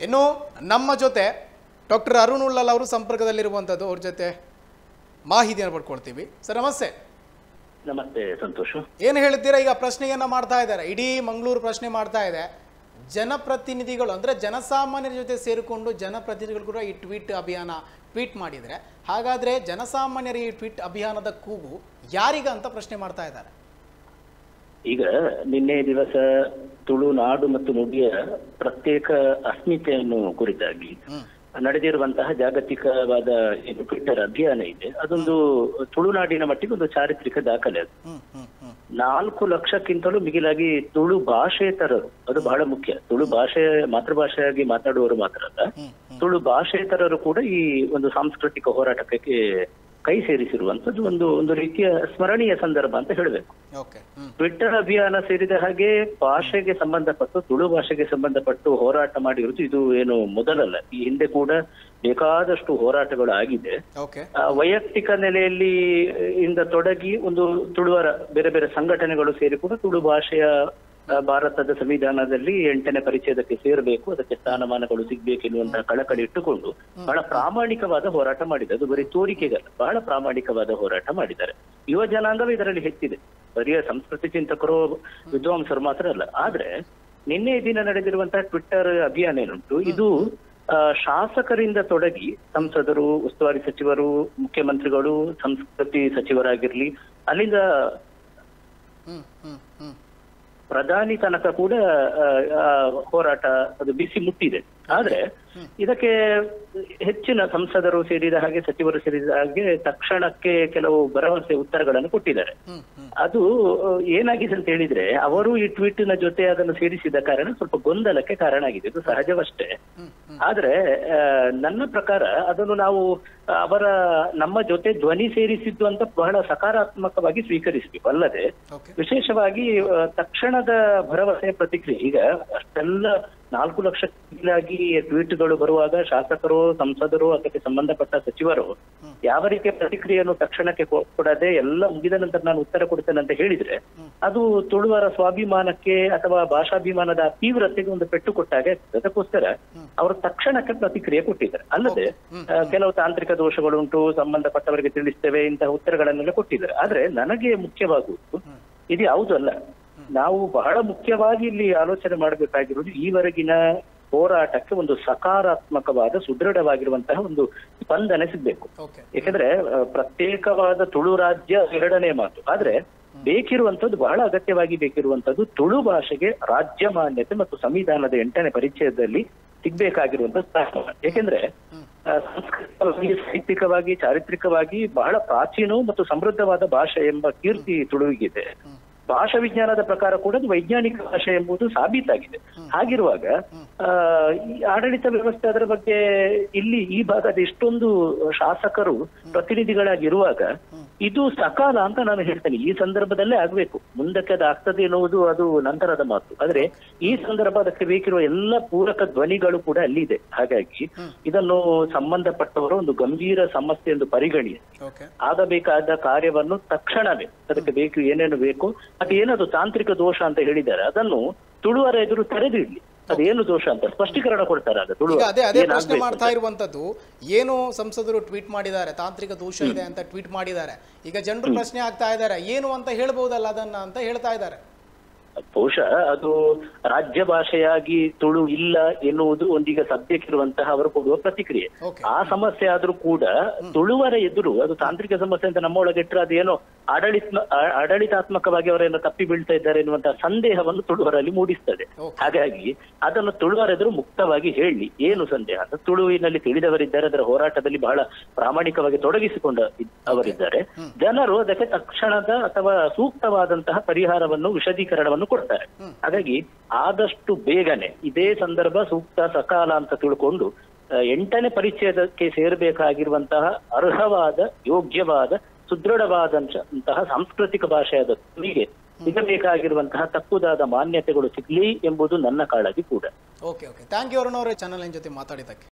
ಇನ್ನು ನಮ್ಮ ಜೊತೆ ಡಾಕ್ಟರ್ ಅರುಣ್ ಉಳ್ಳಲ್ ಅವರು ಸಂಪರ್ಕದಲ್ಲಿರುವಂಥದ್ದು ಅವ್ರ ಜೊತೆ ಮಾಹಿತಿಯನ್ನು ಪಡ್ಕೊಳ್ತೀವಿ ಸರ್ ನಮಸ್ತೆ ನಮಸ್ತೆ ಸಂತೋಷ್ ಏನು ಹೇಳ್ತೀರಾ ಈಗ ಪ್ರಶ್ನೆಯನ್ನ ಮಾಡ್ತಾ ಇದ್ದಾರೆ ಇಡೀ ಮಂಗಳೂರು ಪ್ರಶ್ನೆ ಮಾಡ್ತಾ ಇದೆ ಜನಪ್ರತಿನಿಧಿಗಳು ಅಂದರೆ ಜನಸಾಮಾನ್ಯರ ಜೊತೆ ಸೇರಿಕೊಂಡು ಜನಪ್ರತಿನಿಧಿಗಳು ಕೂಡ ಈ ಟ್ವೀಟ್ ಅಭಿಯಾನ ಟ್ವೀಟ್ ಮಾಡಿದರೆ ಹಾಗಾದರೆ ಜನಸಾಮಾನ್ಯರ ಈ ಟ್ವೀಟ್ ಅಭಿಯಾನದ ಕೂಗು ಯಾರಿಗ ಅಂತ ಪ್ರಶ್ನೆ ಮಾಡ್ತಾ ಇದ್ದಾರೆ ಈಗ ನಿನ್ನೆ ದಿವಸ ತುಳುನಾಡು ಮತ್ತು ನುಡಿಯ ಪ್ರತ್ಯೇಕ ಅಸ್ಮಿತೆಯನ್ನು ಕುರಿತಾಗಿ ಹ್ಮ್. ನಡೆದಿರುವಂತಹ ಜಾಗತಿಕವಾದ ಏನು ಟ್ವಿಟ್ಟರ್ ಅಭಿಯಾನ ಇದೆ ಅದೊಂದು ತುಳುನಾಡಿನ ಮಟ್ಟಿಗೆ ಒಂದು ಚಾರಿತ್ರಿಕ ದಾಖಲೆ ಅದು ಹ್ಮ್ ಹ್ಮ್ ಹ್ಮ್ ನಾಲ್ಕು ಲಕ್ಷಕ್ಕಿಂತಲೂ ಮಿಗಿಲಾಗಿ ತುಳು ಭಾಷೇತರರು ಅದು ಬಹಳ ಮುಖ್ಯ ತುಳು ಭಾಷೆ ಮಾತೃಭಾಷೆಯಾಗಿ ಮಾತಾಡುವವರು ಮಾತ್ರ ಅಲ್ಲ ಹ್ಮ್ ಹ್ಮ್ ತುಳು ಭಾಷೇತರರು ಕೂಡ ಈ ಒಂದು ಸಾಂಸ್ಕೃತಿಕ ಹೋರಾಟಕ್ಕೆ ಕೈ ಸೇರಿಸಿರುವಂತದ್ದು ಒಂದು ಒಂದು ರೀತಿಯ ಸ್ಮರಣೀಯ ಸಂದರ್ಭ ಅಂತ ಹೇಳಬೇಕು ಓಕೆ ಹ್ಮ್ ಟ್ವಿಟ್ಟರ್ ಅಭಿಯಾನ ಸೇರಿದ ಹಾಗೆ ಭಾಷೆಗೆ ಸಂಬಂಧಪಟ್ಟು ತುಳು ಭಾಷೆಗೆ ಸಂಬಂಧಪಟ್ಟು ಹೋರಾಟ ಮಾಡಿರುವುದು ಇದು ಏನು ಮೊದಲಲ್ಲ ಈ ಹಿಂದೆ ಕೂಡ ಬೇಕಾದಷ್ಟು ಹೋರಾಟಗಳು ಆಗಿದೆ ಓಕೆ ಆ, ವೈಯಕ್ತಿಕ ನೆಲೆಯಲ್ಲಿ ಇಂದ ತೊಡಗಿ ಒಂದು ತುಳುವರ ಬೇರೆ ಬೇರೆ ಸಂಘಟನೆಗಳು ಸೇರಿ ಕೂಡ ತುಳು ಭಾಷೆಯ ಆ, ಭಾರತದ ಸಂವಿಧಾನದಲ್ಲಿ ಎಂಟನೇ ಪರಿಚ್ಛೇದಕ್ಕೆ ಸೇರಬೇಕು ಅದಕ್ಕೆ ಸ್ಥಾನಮಾನಗಳು ಸಿಗ್ಬೇಕು ಎನ್ನುವಂತಹ ಕಳಕಳಿ ಇಟ್ಟುಕೊಂಡು ಬಹಳ ಪ್ರಾಮಾಣಿಕವಾದ ಹೋರಾಟ ಮಾಡಿದೆ ಅದು ಬರೀ ತೋರಿಕೆಗಲ್ಲ ಬಹಳ ಪ್ರಾಮಾಣಿಕವಾದ ಹೋರಾಟ ಮಾಡಿದ್ದಾರೆ ಯುವ ಜನಾಂಗವೇ ಇದರಲ್ಲಿ ಹೆಚ್ಚಿದೆ ಬರೀ ಸಂಸ್ಕೃತಿ ಚಿಂತಕರು ವಿದ್ವಾಂಸರು ಮಾತ್ರ ಅಲ್ಲ ಆದ್ರೆ ನಿನ್ನೆ ದಿನ ನಡೆದಿರುವಂತಹ ಟ್ವಿಟ್ಟರ್ ಅಭಿಯಾನ ಏನುಂಟು ಇದು ಆ, ಶಾಸಕರಿಂದ ತೊಡಗಿ ಸಂಸದರು ಉಸ್ತುವಾರಿ ಸಚಿವರು ಮುಖ್ಯಮಂತ್ರಿಗಳು ಸಂಸ್ಕೃತಿ ಸಚಿವರಾಗಿರ್ಲಿ ಅಲ್ಲಿಂದ ಹ್ಮ್ ಹ್ಮ್ ಹ್ಮ್ ಪ್ರಧಾನಿ ತನಕ ಕೂಡ ಆ, ಆ, ಹೋರಾಟ ಅದು ಬಿಸಿ ಮುಟ್ಟಿದೆ ಆದ್ರೆ ಇದಕ್ಕೆ ಹೆಚ್ಚಿನ ಸಂಸದರು ಸೇರಿದ ಹಾಗೆ ಸಚಿವರು ಸೇರಿದ ಹಾಗೆ ತಕ್ಷಣಕ್ಕೆ ಕೆಲವು ಭರವಸೆ ಉತ್ತರಗಳನ್ನು ಕೊಟ್ಟಿದ್ದಾರೆ ಹ್ಮ್ ಹ್ಮ್ ಅದು ಆ, ಏನಾಗಿದೆ ಅಂತ ಹೇಳಿದ್ರೆ ಅವರು ಈ ಟ್ವೀಟ್ ನ ಜೊತೆ ಅದನ್ನು ಸೇರಿಸಿದ ಕಾರಣ ಸ್ವಲ್ಪ ಗೊಂದಲಕ್ಕೆ ಕಾರಣ ಆಗಿದೆ ಇದು ಸಹಜವಷ್ಟೇ ಹ್ಮ್ ಹ್ಮ್ ಆದ್ರೆ ಆ, ನನ್ನ ಪ್ರಕಾರ ಅದನ್ನು ನಾವು ಅವರ ನಮ್ಮ ಜೊತೆ ಧ್ವನಿ ಸೇರಿಸಿದ್ದು ಅಂತ ಬಹಳ ಸಕಾರಾತ್ಮಕವಾಗಿ ಸ್ವೀಕರಿಸಬೇಕು ಅಲ್ಲದೆ ಓಕೆ ವಿಶೇಷವಾಗಿ ಆ, ತಕ್ಷಣದ ಭರವಸೆ ಪ್ರತಿಕ್ರಿಯೆ ಈಗ ಅಷ್ಟೆಲ್ಲ ನಾಲ್ಕು ಲಕ್ಷ ಕೀಲಾಗಿ ಟ್ವೀಟ್ಗಳು ಬರುವಾಗ ಶಾಸಕರು ಸಂಸದರು ಅದಕ್ಕೆ ಸಂಬಂಧಪಟ್ಟ ಸಚಿವರು ಯಾವ ರೀತಿಯ ಪ್ರತಿಕ್ರಿಯೆಯನ್ನು ತಕ್ಷಣಕ್ಕೆ ಕೊ- ಕೊಡದೆ ಎಲ್ಲ ಮುಗಿದ ನಂತರ ನಾನು ಉತ್ತರ ಕೊಡ್ತೇನೆ ಅಂತ ಹೇಳಿದ್ರೆ ಅದು ತುಳುವರ ಸ್ವಾಭಿಮಾನಕ್ಕೆ ಅಥವಾ ಭಾಷಾಭಿಮಾನದ ತೀವ್ರತೆಗೆ ಒಂದು ಪೆಟ್ಟು ಕೊಟ್ಟಾಗೆ ಆಗ್ತದೆ. ಅದಕ್ಕೋಸ್ಕರ ಅವರು ತಕ್ಷಣಕ್ಕೆ ಪ್ರತಿಕ್ರಿಯೆ ಕೊಟ್ಟಿದ್ದಾರೆ ಅಲ್ಲದೆ ಆ, ಕೆಲವು ತಾಂತ್ರಿಕ ದೋಷಗಳುಂಟು ಸಂಬಂಧಪಟ್ಟವರಿಗೆ ತಿಳಿಸ್ತೇವೆ ಇಂತಹ ಉತ್ತರಗಳನ್ನೆಲ್ಲ ಕೊಟ್ಟಿದ್ದಾರೆ ಆದ್ರೆ ನನಗೆ ಮುಖ್ಯವಾಗುವುದು ಇದು ಯಾವುದು ಅಲ್ಲ ನಾವು ಬಹಳ ಮುಖ್ಯವಾಗಿ ಇಲ್ಲಿ ಆಲೋಚನೆ ಮಾಡಬೇಕಾಗಿರುವುದು ಈವರೆಗಿನ ಹೋರಾಟಕ್ಕೆ ಒಂದು ಸಕಾರಾತ್ಮಕವಾದ ಸುದೃಢವಾಗಿರುವಂತಹ ಒಂದು ಸ್ಪಂದನೆ ಸಿಗ್ಬೇಕು ಓಕೆ ಯಾಕಂದ್ರೆ ಆ, ಪ್ರತ್ಯೇಕವಾದ ತುಳು ರಾಜ್ಯ ಎರಡನೇ ಮಾತು ಆದ್ರೆ ಬೇಕಿರುವಂತದ್ದು ಬಹಳ ಅಗತ್ಯವಾಗಿ ಬೇಕಿರುವಂತದ್ದು ತುಳು ಭಾಷೆಗೆ ರಾಜ್ಯ ಮಾನ್ಯತೆ ಮತ್ತು ಸಂವಿಧಾನದ ಎಂಟನೇ ಪರಿಚಯದಲ್ಲಿ ಸಿಗ್ಬೇಕಾಗಿರುವಂತ ಸ್ಥಾನ ಯಾಕೆಂದ್ರೆ ಆ, ಸಾಂಸ್ಕೃತಿಕವಾಗಿ ಸಾಹಿತ್ಯಿಕವಾಗಿ ಚಾರಿತ್ರಿಕವಾಗಿ ಬಹಳ ಪ್ರಾಚೀನವೂ ಮತ್ತು ಸಮೃದ್ಧವಾದ ಭಾಷೆ ಎಂಬ ಕೀರ್ತಿ ತುಳುವಿಗಿದೆ ಭಾಷಾ ವಿಜ್ಞಾನದ ಪ್ರಕಾರ ಕೂಡ ಅದು ವೈಜ್ಞಾನಿಕ ಭಾಷೆ ಎಂಬುದು ಸಾಬೀತಾಗಿದೆ ಹಾಗಿರುವಾಗ ಆ, ಈ ಆಡಳಿತ ವ್ಯವಸ್ಥೆ ಅದರ ಬಗ್ಗೆ ಇಲ್ಲಿ ಈ ಭಾಗದ ಇಷ್ಟೊಂದು ಶಾಸಕರು ಪ್ರತಿನಿಧಿಗಳಾಗಿರುವಾಗ ಇದು ಸಕಾಲ ಅಂತ ನಾನು ಹೇಳ್ತೇನೆ ಈ ಸಂದರ್ಭದಲ್ಲೇ ಆಗ್ಬೇಕು ಮುಂದಕ್ಕೆ ಅದು ಆಗ್ತದೆ ಎನ್ನುವುದು ಅದು ನಂತರದ ಮಾತು ಆದ್ರೆ ಈ ಸಂದರ್ಭ ಅದಕ್ಕೆ ಬೇಕಿರುವ ಎಲ್ಲ ಪೂರಕ ಧ್ವನಿಗಳು ಕೂಡ ಅಲ್ಲಿದೆ ಹಾಗಾಗಿ ಇದನ್ನು ಸಂಬಂಧಪಟ್ಟವರು ಒಂದು ಗಂಭೀರ ಸಮಸ್ಯೆ ಎಂದು ಪರಿಗಣಿಸಿ ಓಕೆ ಆಗಬೇಕಾದ ಕಾರ್ಯವನ್ನು ತಕ್ಷಣವೇ ಅದಕ್ಕೆ ಬೇಕು ಏನೇನು ಬೇಕು ಅದು ಏನದು ತಾಂತ್ರಿಕ ದೋಷ ಅಂತ ಹೇಳಿದ್ದಾರೆ ಅದನ್ನು ತುಳುವರ ಎದುರು ತೆರೆದಿಡ್ಲಿ ಅದೇನು ದೋಷ ಅಂತ ಸ್ಪಷ್ಟೀಕರಣ ಕೊಡ್ತಾರೆ ಅದು ಈಗ ತುಳುವ ಅದೇ ಅದೇ ಪ್ರಶ್ನೆ ಏನಾಗ್ಬೇಕು ಮಾಡ್ತಾ ಇರುವಂತದ್ದು ಏನು ಸಂಸದರು ಟ್ವೀಟ್ ಮಾಡಿದ್ದಾರೆ ತಾಂತ್ರಿಕ ದೋಷ ಇದೆ ಅಂತ ಟ್ವೀಟ್ ಮಾಡಿದ್ದಾರೆ ಈಗ ಜನರು ಪ್ರಶ್ನೆ ಆಗ್ತಾ ಇದ್ದಾರೆ ಏನು ಅಂತ ಹೇಳ್ಬಹುದಲ್ಲ ಅದನ್ನ ಅಂತ ಹೇಳ್ತಾ ಇದ್ದಾರೆ ಬಹುಶಃ ಅದು ರಾಜ್ಯ ಭಾಷೆಯಾಗಿ ತುಳು ಇಲ್ಲ ಎನ್ನುವುದು ಒಂದೀಗ ಸದ್ಯಕ್ಕಿರುವಂತಹ ಅವರು ಕೊಡುವ ಪ್ರತಿಕ್ರಿಯೆ ಓಕೆ ಆ ಸಮಸ್ಯೆ ಆದ್ರೂ ಕೂಡ ತುಳುವರ ಎದುರು ಅದು ತಾಂತ್ರಿಕ ಸಮಸ್ಯೆ ಅಂತ ನಮ್ಮೊಳಗಿಟ್ರೆ ಅದೇನೋ ಆಡಳಿತ ಆ- ಆಡಳಿತಾತ್ಮಕವಾಗಿ ಅವರೇನೋ ತಪ್ಪಿ ಬೀಳ್ತಾ ಇದ್ದಾರೆ ಎನ್ನುವಂತಹ ಸಂದೇಹವನ್ನು ತುಳುವರಲ್ಲಿ ಮೂಡಿಸ್ತದೆ ಓಕೆ. ಹಾಗಾಗಿ ಅದನ್ನು ತುಳುವರ ಎದುರು ಮುಕ್ತವಾಗಿ ಹೇಳಿ ಏನು ಸಂದೇಹ ಅಂತ ತುಳುವಿನಲ್ಲಿ ತಿಳಿದವರಿದ್ದಾರೆ ಅದರ ಹೋರಾಟದಲ್ಲಿ ಬಹಳ ಪ್ರಾಮಾಣಿಕವಾಗಿ ತೊಡಗಿಸಿಕೊಂಡ ಇದ್- ಅವರಿದ್ದಾರೆ ಜನರು ಅದಕ್ಕೆ ತಕ್ಷಣದ ಅಥವಾ ಸೂಕ್ತವಾದಂತಹ ಪರಿಹಾರವನ್ನು ವಿಶದೀಕರಣವನ್ನು ಕೊಡ್ತಾರೆ ಹಾಗಾಗಿ ಆದಷ್ಟು ಬೇಗನೆ ಇದೇ ಸಂದರ್ಭ ಸೂಕ್ತ ಸಕಾಲ ಅಂತ ತಿಳ್ಕೊಂಡು ಆ, ಎಂಟನೇ ಪರಿಚಯದಕ್ಕೆ ಸೇರಬೇಕಾಗಿರುವಂತಹ ಅರ್ಹವಾದ ಯೋಗ್ಯವಾದ ಸುದೃಢವಾದಂತಹ ಸಾಂಸ್ಕೃತಿಕ ಭಾಷೆಯಾದ ತುಳಿಗೆ ಸಿಗಬೇಕಾಗಿರುವಂತಹ ತಪ್ಪುದಾದ ಮಾನ್ಯತೆಗಳು ಸಿಗ್ಲಿ ಎಂಬುದು ನನ್ನ ಕಾಳಜಿ ಕೂಡ okay okay thank you Arun ಅವರೇ ಚಾನಲ್ ಜೊತೆ ಮಾತಾಡಿದ್ದಕ್ಕೆ